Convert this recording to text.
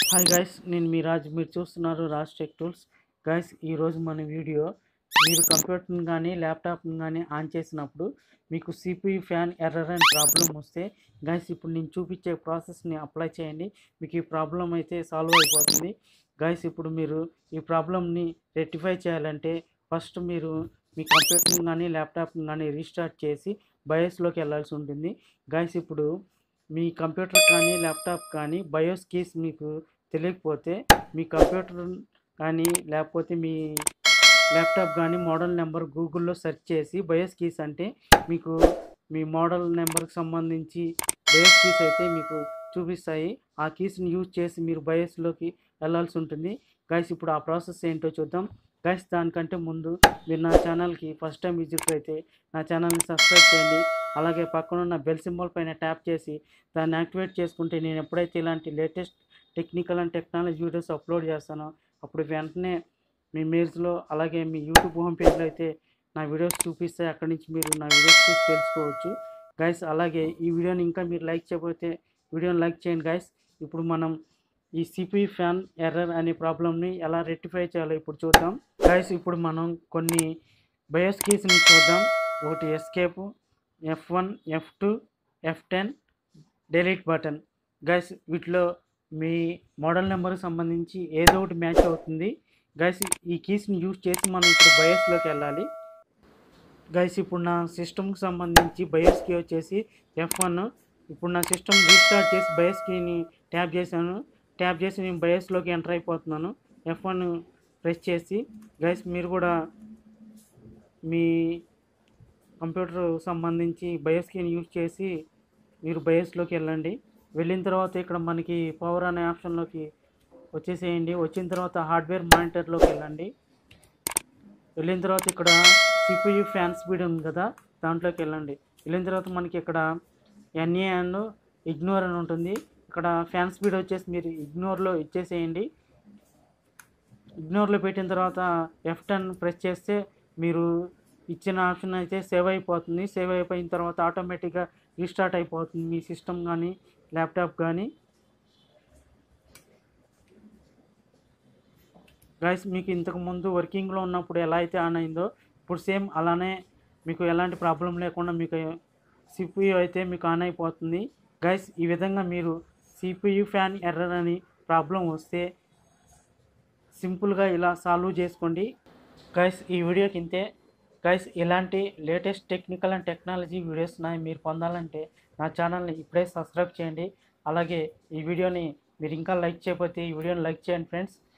hi guys నేను మీ రాజ్ మీరు చూస్తున్నారు రాజ్ టెక్ టూల్స్ గైస్ ఈరోజు మన వీడియో మీరు కంప్యూటర్ని కానీ ల్యాప్టాప్ని కానీ ఆన్ చేసినప్పుడు మీకు సిపియు ఫ్యాన్ ఎర్రర్ అని ప్రాబ్లం వస్తే గైస్ ఇప్పుడు నేను చూపించే ప్రాసెస్ని అప్లై చేయండి మీకు ఈ ప్రాబ్లం అయితే సాల్వ్ అయిపోతుంది గైస్ ఇప్పుడు మీరు ఈ ప్రాబ్లమ్ని రెక్టిఫై చేయాలంటే ఫస్ట్ మీరు మీ కంప్యూటర్ని కానీ ల్యాప్టాప్ని కానీ రీస్టార్ట్ చేసి బయోస్లోకి వెళ్ళాల్సి ఉంటుంది గైస్ ఇప్పుడు మీ కంప్యూటర్ కానీ ల్యాప్టాప్ కానీ బయోస్ కీస్ మీకు తెలియకపోతే మీ కంప్యూటర్ కానీ లేకపోతే మీ ల్యాప్టాప్ కానీ మోడల్ నెంబర్ గూగుల్లో సెర్చ్ చేసి బయోస్ కీస్ అంటే మీకు మీ మోడల్ నెంబర్కి సంబంధించి బయోస్ కీస్ అయితే మీకు చూపిస్తాయి ఆ కీస్ని యూజ్ చేసి మీరు బయోస్లోకి వెళ్ళాల్సి ఉంటుంది గైస్ ఇప్పుడు ఆ ప్రాసెస్ ఏంటో చూద్దాం గైస్ దానికంటే ముందు మీరు నా ఛానల్కి ఫస్ట్ టైం విజిట్ అయితే నా ఛానల్ని సబ్స్క్రైబ్ చేయండి అలాగే పక్కన ఉన్న బెల్ సింబల్ పైన ట్యాప్ చేసి దాన్ని యాక్టివేట్ చేసుకుంటే నేను ఎప్పుడైతే ఇలాంటి latest technical and technology videos upload చేస్తానో అప్పుడు వెంటనే మీ మెయిల్స్లో అలాగే మీ యూట్యూబ్ హోమ్ పేజ్లో అయితే నా వీడియోస్ చూపిస్తే అక్కడి నుంచి మీరు నా వీడియోస్ చూసి తెలుసుకోవచ్చు గైస్ అలాగే ఈ వీడియోని ఇంకా మీరు లైక్ చేయకపోతే వీడియోని లైక్ చేయండి గైస్ ఇప్పుడు మనం ఈ సిపి ఫ్యాన్ ఎర్రర్ అనే ప్రాబ్లమ్ని ఎలా రెక్టిఫై చేయాలో ఇప్పుడు చూద్దాం గైస్ ఇప్పుడు మనం కొన్ని బయోస్ కీస్ని చూద్దాం ఒకటి escape F one F two F ten delete button guys వీటిలో మీ మోడల్ నెంబర్కి సంబంధించి ఏదో ఒకటి మ్యాచ్ అవుతుంది గైస్ ఈ కీస్ని యూజ్ చేసి మనం ఇప్పుడు బయోస్లోకి వెళ్ళాలి గైస్ ఇప్పుడు నా సిస్టమ్కి సంబంధించి బయోస్ కీ వచ్చేసి ఎఫ్ వన్ ఇప్పుడు నా సిస్టమ్ రీస్టార్ట్ చేసి బయోస్ కీని ట్యాప్ చేశాను ట్యాప్ చేసి నేను బయోస్లోకి ఎంటర్ అయిపోతున్నాను ఎఫ్ వన్ ప్రెస్ చేసి గైస్ మీరు కూడా మీ కంప్యూటర్ సంబంధించి బయోస్ కీని యూజ్ చేసి మీరు బయోస్లోకి వెళ్ళండి వెళ్ళిన తర్వాత ఇక్కడ మనకి పవర్ అనే ఆప్షన్లోకి వచ్చేసేయండి వచ్చిన తర్వాత హార్డ్వేర్ మానిటర్లోకి వెళ్ళండి వెళ్ళిన తర్వాత ఇక్కడ సిపియు ఫ్యాన్ స్పీడ్ ఉంది కదా దాంట్లోకి వెళ్ళండి వెళ్ళిన తర్వాత మనకి ఇక్కడ ఎన్ఏ అండ్ ఇగ్నోర్ అని ఉంటుంది ఇక్కడ ఫ్యాన్ స్పీడ్ వచ్చేసి మీరు ఇగ్నోర్లో ఇచ్చేసేయండి ఇగ్నోర్లో పెట్టిన తర్వాత ఎఫ్ టెన్ ప్రెస్ చేస్తే మీరు ఇచ్చిన ఆప్షన్ అయితే సేవ్ అయిపోతుంది సేవ్ అయిపోయిన తర్వాత ఆటోమేటిక్గా రీస్టార్ట్ అయిపోతుంది మీ సిస్టమ్ కానీ ల్యాప్టాప్ కానీ గైస్ మీకు ఇంతకు ముందు వర్కింగ్లో ఉన్నప్పుడు ఎలా అయితే ఆన్ అయిందో ఇప్పుడు సేమ్ అలానే మీకు ఎలాంటి ప్రాబ్లం లేకుండా మీకు సిపియు అయితే మీకు ఆన్ అయిపోతుంది గైస్ ఈ విధంగా మీరు సిపియు ఫ్యాన్ ఎర్రర్ అని ప్రాబ్లం వస్తే సింపుల్గా ఇలా సాల్వ్ చేసుకోండి గైస్ ఈ వీడియోకి ఇంతే గైస్ ఇలాంటి latest technical and technology videos నా మీరు పొందాలంటే నా ఛానల్ని ఇప్పుడే సబ్స్క్రైబ్ చేయండి అలాగే ఈ వీడియోని మీరు ఇంకా లైక్ చేయకపోతే ఈ వీడియోని లైక్ చేయండి ఫ్రెండ్స్